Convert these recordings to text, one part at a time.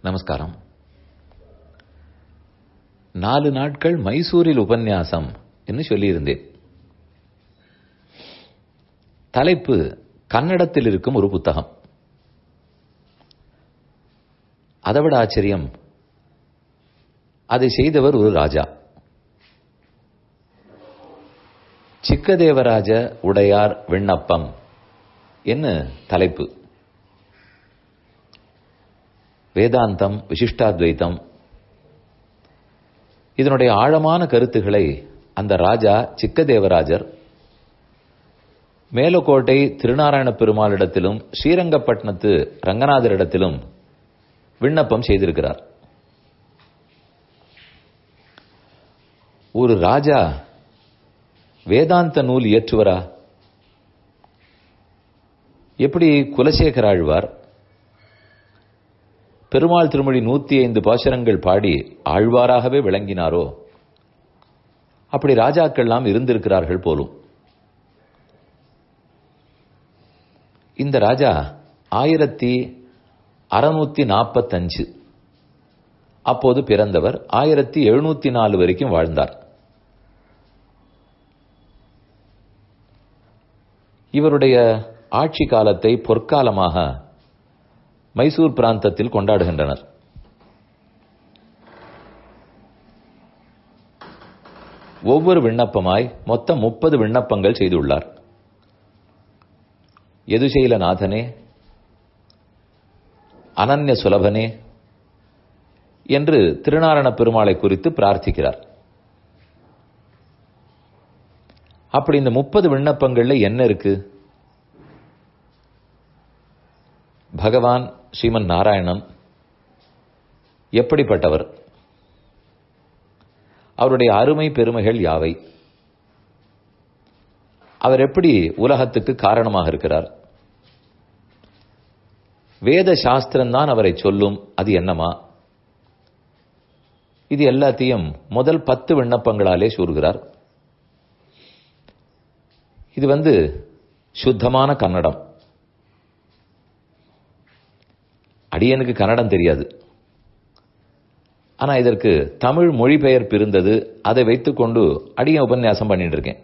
நமஸ்காரம் நாலு நாட்கள் மைசூரில் உபன்யாசம் என்று சொல்லியிருந்தேன் தலைப்பு கன்னடத்தில் இருக்கும் ஒரு புத்தகம் அதைவிட ஆச்சரியம் அதை செய்தவர் ஒரு ராஜா சிக்கதேவராஜ உடையார் விண்ணப்பம் என்ன தலைப்பு வேதாந்தம் விசிஷ்டாத்வைத்தம் இதனுடைய ஆழமான கருத்துக்களை அந்த ராஜா சிக்கதேவராஜர் மேலக்கோட்டை திருநாராயண பெருமாளிடத்திலும் ஸ்ரீரங்கப்பட்டினத்து ரங்கநாதரிடத்திலும் விண்ணப்பம் செய்திருக்கிறார் ஒரு ராஜா வேதாந்த நூல் இயற்றுவரா எப்படி குலசேகர ஆழ்வார் பெருமாள் திருமொழி நூத்தி ஐந்து பாசரங்கள் பாடி ஆழ்வாராகவே விளங்கினாரோ அப்படி ராஜாக்கள்லாம் இருந்திருக்கிறார்கள் போலும் இந்த ராஜா ஆயிரத்தி அறுநூத்தி நாற்பத்தஞ்சு அப்போது பிறந்தவர் ஆயிரத்தி எழுநூத்தி நாலு வரைக்கும் வாழ்ந்தார் இவருடைய ஆட்சி காலத்தை பொற்காலமாக மைசூர் பிராந்தத்தில் கொண்டாடுகின்றனர் ஒவ்வொரு விண்ணப்பமாய் மொத்தம் முப்பது விண்ணப்பங்கள் செய்துள்ளார் எதுசெயிலநாதனே அனன்ய சுலபனே என்று திருநாரண பெருமாளை குறித்து பிரார்த்திக்கிறார் அப்படி இந்த முப்பது விண்ணப்பங்கள்ல என்ன இருக்கு பகவான் ஸ்ரீமன் நாராயணன் எப்படிப்பட்டவர் அவருடைய அருமை பெருமைகள் யாவை அவர் எப்படி உலகத்துக்கு காரணமாக இருக்கிறார் வேத சாஸ்திரம்தான் அவரை சொல்லும் அது என்னமா இது எல்லாத்தையும் முதல் பத்து விண்ணப்பங்களாலே கூறுகிறார் இது வந்து சுத்தமான கன்னடம் அடியனுக்கு கன்னடம் தெரியாது ஆனா இதற்கு தமிழ் மொழிபெயர்ப்பு இருந்தது அதை வைத்துக்கொண்டு அடியன் உபன்யாசம் பண்ணிட்டு இருக்கேன்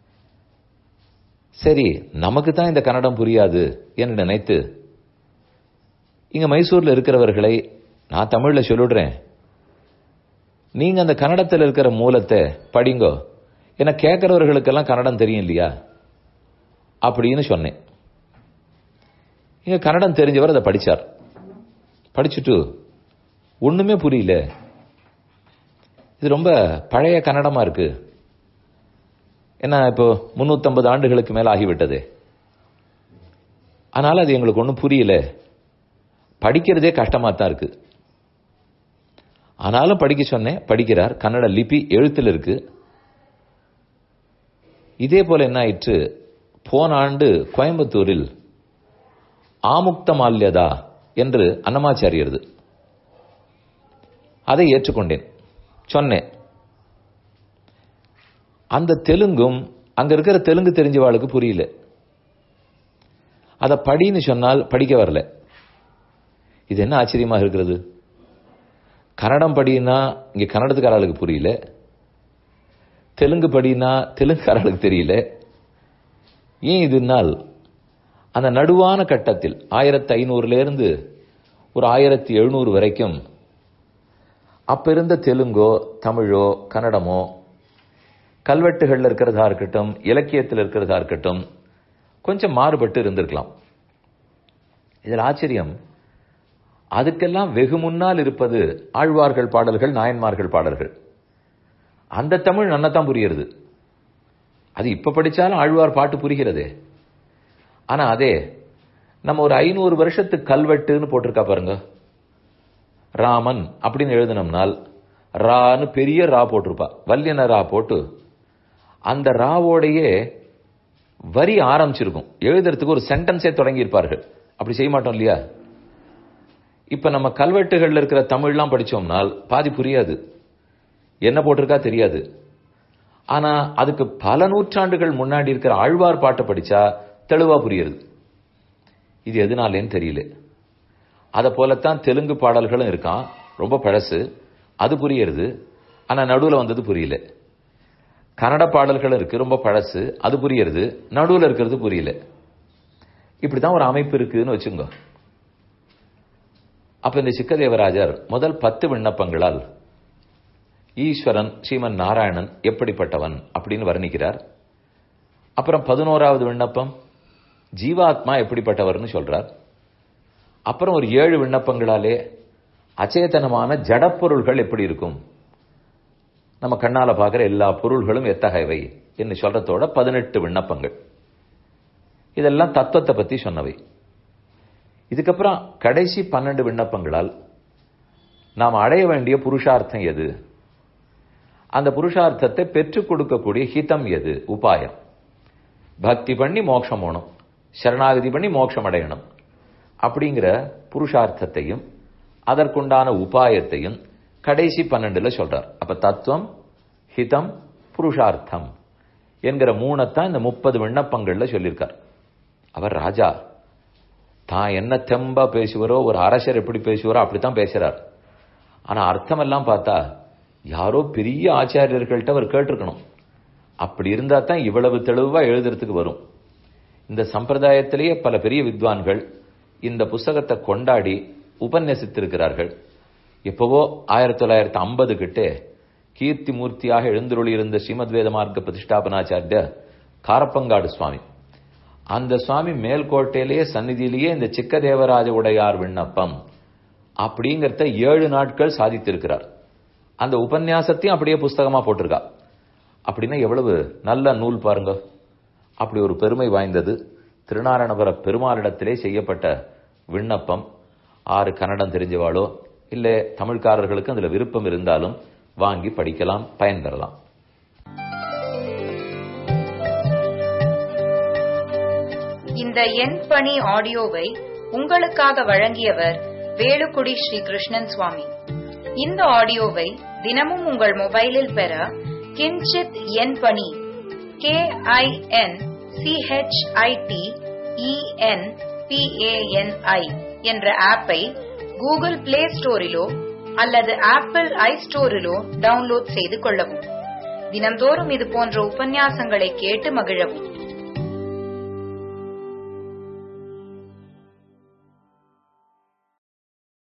சரி நமக்கு தான் இந்த கன்னடம் புரியாது என்று நினைத்து இங்க மைசூர்ல இருக்கிறவர்களை நான் தமிழ்ல சொல்லிடுறேன் நீங்க அந்த கன்னடத்தில் இருக்கிற மூலத்தை படிங்கோ என கேட்கிறவர்களுக்கெல்லாம் கன்னடம் தெரியும் இல்லையா அப்படின்னு சொன்னேன் இங்க கன்னடம் தெரிஞ்சவர் அதை படிச்சார் படிச்சுட்டு ஒண்ணுமே புரியல இது ரொம்ப பழைய கன்னடமா இருக்கு என்ன இப்போ முன்னூத்தம்பது ஆண்டுகளுக்கு மேல ஆகிவிட்டது அதனால அது எங்களுக்கு ஒன்றும் புரியல படிக்கிறதே கஷ்டமா தான் இருக்கு ஆனாலும் படிக்க சொன்னேன் படிக்கிறார் கன்னட லிபி எழுத்தில் இருக்கு இதே போல என்ன ஆயிற்று போன ஆண்டு கோயம்புத்தூரில் ஆமுக்த மால்யதா என்று அன்னமாச்சாரியருது அதை ஏற்றுக்கொண்டேன் சொன்னேன் அந்த தெலுங்கும் அங்க இருக்கிற தெலுங்கு தெரிஞ்சவாளுக்கு புரியல அதை படின்னு சொன்னால் படிக்க வரல இது என்ன ஆச்சரியமா இருக்கிறது கன்னடம் படினா இங்க கன்னடத்துக்காரர்களுக்கு புரியல தெலுங்கு படினா தெலுங்குக்காரர்களுக்கு தெரியல ஏன் இதுனால் அந்த நடுவான கட்டத்தில் ஆயிரத்தி ஐநூறுல இருந்து ஒரு ஆயிரத்தி எழுநூறு வரைக்கும் அப்ப இருந்த தெலுங்கோ தமிழோ கன்னடமோ கல்வெட்டுகள்ல இருக்கிறதா இருக்கட்டும் இலக்கியத்தில் இருக்கிறதா இருக்கட்டும் கொஞ்சம் மாறுபட்டு இருந்திருக்கலாம் இதில் ஆச்சரியம் அதுக்கெல்லாம் வெகு முன்னால் இருப்பது ஆழ்வார்கள் பாடல்கள் நாயன்மார்கள் பாடல்கள் அந்த தமிழ் நன்னதான் புரியுறது அது இப்ப படிச்சாலும் ஆழ்வார் பாட்டு புரிகிறதே ஆனா அதே நம்ம ஒரு ஐநூறு வருஷத்து கல்வெட்டுன்னு போட்டிருக்கா பாருங்க ராமன் அப்படின்னு எழுதினோம்னால் ரான்னு பெரிய ரா போட்டிருப்பா வல்லியன ரா போட்டு அந்த ராவோடையே வரி ஆரம்பிச்சிருக்கும் எழுதுறதுக்கு ஒரு சென்டென்ஸே தொடங்கி இருப்பார்கள் அப்படி செய்ய மாட்டோம் இல்லையா இப்ப நம்ம கல்வெட்டுகள்ல இருக்கிற தமிழ்லாம் படிச்சோம்னால் பாதி புரியாது என்ன போட்டிருக்கா தெரியாது ஆனா அதுக்கு பல நூற்றாண்டுகள் முன்னாடி இருக்கிற ஆழ்வார் பாட்டை படிச்சா தெளிவா புரியுது இது எதனாலேன்னு தெரியல அதை போலத்தான் தெலுங்கு பாடல்களும் இருக்கான் ரொம்ப பழசு அது புரியுறது ஆனா நடுவுல வந்தது புரியல கன்னட பாடல்களும் இருக்கு ரொம்ப பழசு அது புரியுறது நடுவுல இருக்கிறது புரியல இப்படிதான் ஒரு அமைப்பு இருக்குன்னு வச்சுங்க அப்ப இந்த சிக்கதேவராஜர் முதல் பத்து விண்ணப்பங்களால் ஈஸ்வரன் ஸ்ரீமன் நாராயணன் எப்படிப்பட்டவன் அப்படின்னு வர்ணிக்கிறார் அப்புறம் பதினோராவது விண்ணப்பம் ஜீவாத்மா எப்படிப்பட்டவர்னு சொல்றார் அப்புறம் ஒரு ஏழு விண்ணப்பங்களாலே அச்சேதனமான ஜடப்பொருள்கள் எப்படி இருக்கும் நம்ம கண்ணால பார்க்கிற எல்லா பொருள்களும் எத்தகையவை என்று சொல்றதோட பதினெட்டு விண்ணப்பங்கள் இதெல்லாம் தத்துவத்தை பத்தி சொன்னவை இதுக்கப்புறம் கடைசி பன்னெண்டு விண்ணப்பங்களால் நாம் அடைய வேண்டிய புருஷார்த்தம் எது அந்த புருஷார்த்தத்தை பெற்றுக் கொடுக்கக்கூடிய ஹிதம் எது உபாயம் பக்தி பண்ணி மோட்சம் போகணும் சரணாகதி பண்ணி மோட்சம் அடையணும் அப்படிங்கிற புருஷார்த்தத்தையும் அதற்குண்டான உபாயத்தையும் கடைசி பன்னெண்டுல சொல்றார் அப்ப தத்துவம் ஹிதம் புருஷார்த்தம் என்கிற மூணைத்தான் இந்த முப்பது விண்ணப்பங்கள்ல சொல்லியிருக்கார் அவர் ராஜா தான் என்ன தெம்பா பேசுவாரோ ஒரு அரசர் எப்படி பேசுவாரோ அப்படித்தான் பேசுறார் ஆனா அர்த்தம் எல்லாம் பார்த்தா யாரோ பெரிய ஆச்சாரியர்கள்ட்ட அவர் கேட்டிருக்கணும் அப்படி இருந்தா தான் இவ்வளவு தெளிவா எழுதுறதுக்கு வரும் இந்த சம்பிரதாயத்திலேயே பல பெரிய வித்வான்கள் இந்த புஸ்தகத்தை கொண்டாடி உபன்யசித்திருக்கிறார்கள் எப்பவோ ஆயிரத்தி தொள்ளாயிரத்தி ஐம்பது கிட்டே கீர்த்தி மூர்த்தியாக எழுந்துருளி இருந்த ஸ்ரீமத் வேத மார்க்க பிரதிஷ்டாபனாச்சாரிய காரப்பங்காடு சுவாமி அந்த சுவாமி மேல்கோட்டையிலேயே சந்நிதியிலேயே இந்த சிக்கதேவராஜ உடையார் விண்ணப்பம் அப்படிங்கறத ஏழு நாட்கள் சாதித்திருக்கிறார் அந்த உபன்யாசத்தையும் அப்படியே புஸ்தகமா போட்டிருக்கா அப்படின்னா எவ்வளவு நல்ல நூல் பாருங்க அப்படி ஒரு பெருமை வாய்ந்தது திருநாராயணபுர பெருமாளிடத்திலே செய்யப்பட்ட விண்ணப்பம் ஆறு கன்னடம் தெரிஞ்சவாளோ இல்ல தமிழ்காரர்களுக்கு அதுல விருப்பம் இருந்தாலும் வாங்கி படிக்கலாம் பயன் பெறலாம் இந்த எண் பணி ஆடியோவை உங்களுக்காக வழங்கியவர் வேலுக்குடி ஸ்ரீ கிருஷ்ணன் சுவாமி இந்த ஆடியோவை தினமும் உங்கள் மொபைலில் பெற கிஞ்சித் எண் பணி கே ஐ என் சிஹெச்ஐடி இஎன் பிஏஎன்ஐ என்ற ஆப்பை கூகுள் பிளே ஸ்டோரிலோ அல்லது ஆப்பிள் ஐ ஸ்டோரிலோ டவுன்லோட் செய்து கொள்ளவும் தினம்தோறும் இது போன்ற உபன்யாசங்களை கேட்டு மகிழவும்